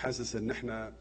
حاسس ان احنا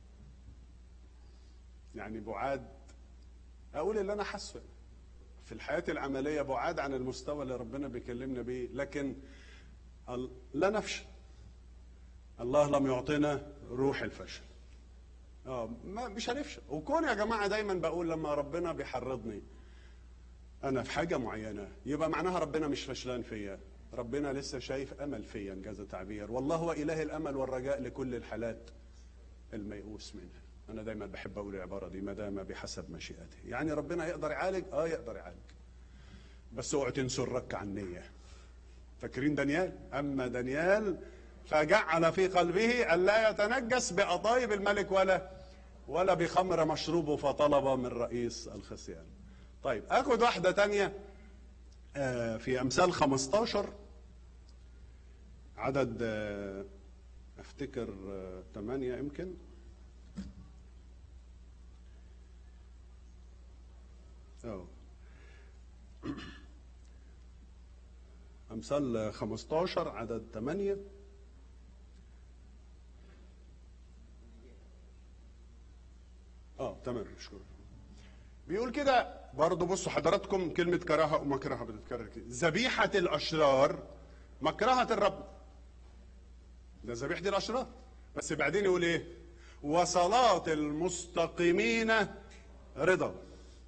يعني بعاد اقول اللي انا حاسه في الحياه العمليه بعاد عن المستوى اللي ربنا بيكلمنا بيه لكن ال- لا نفشل الله لم يعطينا روح الفشل اه ما مش هنفشل وكون يا جماعه دايما بقول لما ربنا بيحرضني انا في حاجه معينه يبقى معناها ربنا مش فشلان فيا ربنا لسه شايف امل فيا انجاز التعبير والله هو اله الامل والرجاء لكل الحالات الميؤوس منها انا دايما بحب اقول العباره دي ما دام بحسب مشيئته يعني ربنا يقدر يعالج اه يقدر يعالج بس اوعوا تنسوا الرك عن النيه فاكرين دانيال اما دانيال فجعل في قلبه الا يتنجس باطايب الملك ولا ولا بخمر مشروبه فطلب من رئيس الخصيان طيب اخد واحده تانية آه، في امثال 15 عدد آه، افتكر 8 يمكن اه امثال 15 عدد 8 اه تمام مشكور بيقول كده برضه بصوا حضراتكم كلمة كراهة ومكرهة بتتكرر كده ذبيحة الأشرار مكرهة الرب ده ذبيحة الأشرار بس بعدين يقول إيه وصلاة المستقيمين رضا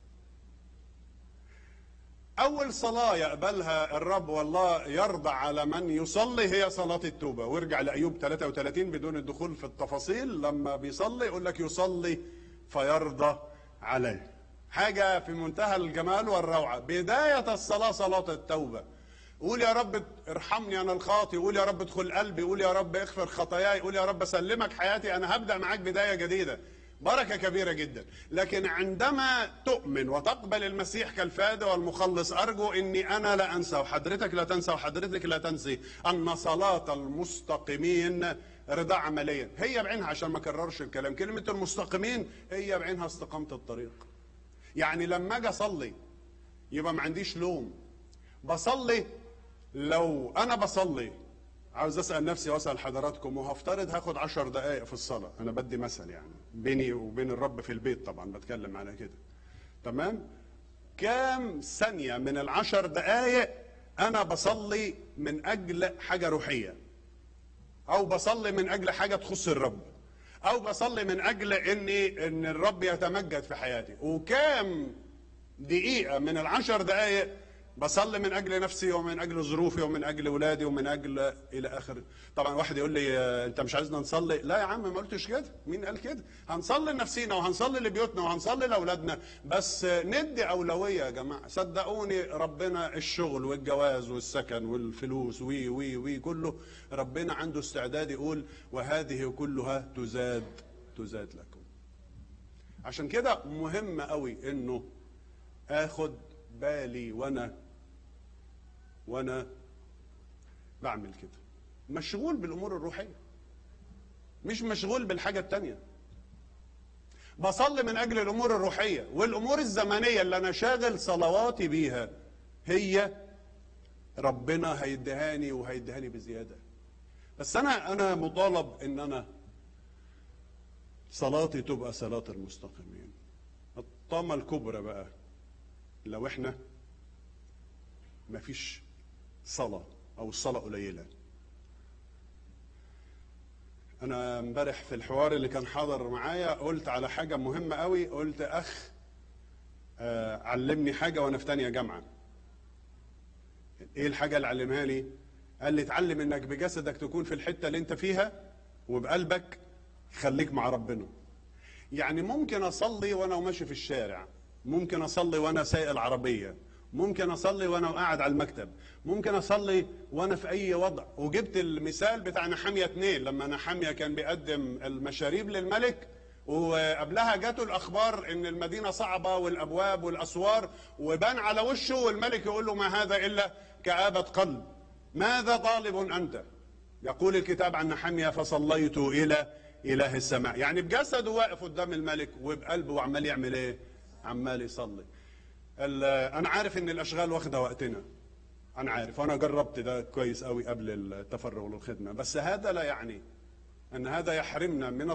أول صلاة يقبلها الرب والله يرضى على من يصلي هي صلاة التوبة وارجع لأيوب 33 بدون الدخول في التفاصيل لما بيصلي يقول لك يصلي فيرضى عليه حاجة في منتهى الجمال والروعة بداية الصلاة صلاة التوبة قول يا رب ارحمني انا الخاطي قول يا رب ادخل قلبي قول يا رب اغفر خطاياي قول يا رب اسلمك حياتي انا هبدا معاك بدايه جديده بركه كبيره جدا لكن عندما تؤمن وتقبل المسيح كالفادي والمخلص ارجو اني انا لا انسى وحضرتك لا تنسى وحضرتك لا تنسي ان صلاه المستقيمين رضا عمليا هي بعينها عشان ما اكررش الكلام كلمه المستقيمين هي بعينها استقامه الطريق يعني لما اجي اصلي يبقى ما عنديش لوم بصلي لو انا بصلي عاوز اسال نفسي واسال حضراتكم وهفترض هاخد عشر دقائق في الصلاه انا بدي مثل يعني بيني وبين الرب في البيت طبعا بتكلم على كده تمام كام ثانيه من العشر دقائق انا بصلي من اجل حاجه روحيه او بصلي من اجل حاجه تخص الرب او بصلي من اجل اني ان الرب يتمجد في حياتي وكام دقيقه من العشر دقائق بصلي من اجل نفسي ومن اجل ظروفي ومن اجل ولادي ومن اجل الى اخره طبعا واحد يقول لي آه، انت مش عايزنا نصلي لا يا عم ما قلتش كده مين قال كده هنصلي لنفسينا وهنصلي لبيوتنا وهنصلي لاولادنا بس آه، ندي اولويه يا جماعه صدقوني ربنا الشغل والجواز والسكن والفلوس وي وي وي كله ربنا عنده استعداد يقول وهذه كلها تزاد تزاد لكم عشان كده مهم قوي انه اخد بالي وانا وانا بعمل كده مشغول بالامور الروحيه مش مشغول بالحاجه التانية بصلي من اجل الامور الروحيه والامور الزمنيه اللي انا شاغل صلواتي بيها هي ربنا هيدهاني وهيدهاني بزياده بس انا انا مطالب ان انا صلاتي تبقى صلاه المستقيمين الطامه الكبرى بقى لو احنا مفيش صلاة أو الصلاة قليلة أنا امبارح في الحوار اللي كان حاضر معايا قلت على حاجة مهمة قوي قلت أخ آه، علمني حاجة وأنا في تانية جامعة إيه الحاجة اللي علمها لي؟ قال لي اتعلم إنك بجسدك تكون في الحتة اللي أنت فيها وبقلبك خليك مع ربنا يعني ممكن اصلي وانا ماشي في الشارع ممكن اصلي وانا سايق العربيه ممكن اصلي وانا قاعد على المكتب ممكن اصلي وانا في اي وضع وجبت المثال بتاع نحاميه اتنين لما نحاميه كان بيقدم المشاريب للملك وقبلها جاته الاخبار ان المدينه صعبه والابواب والاسوار وبان على وشه والملك يقول له ما هذا الا كابه قلب ماذا طالب انت يقول الكتاب عن نحمية فصليت إلى إله السماء يعني بجسده واقف قدام الملك وبقلبه عمال يعمل إيه عمال يصلي ال- أنا عارف إن الأشغال واخدة وقتنا أنا عارف وأنا جربت ده كويس قوي قبل التفرغ للخدمة بس هذا لا يعني ان هذا يحرمنا من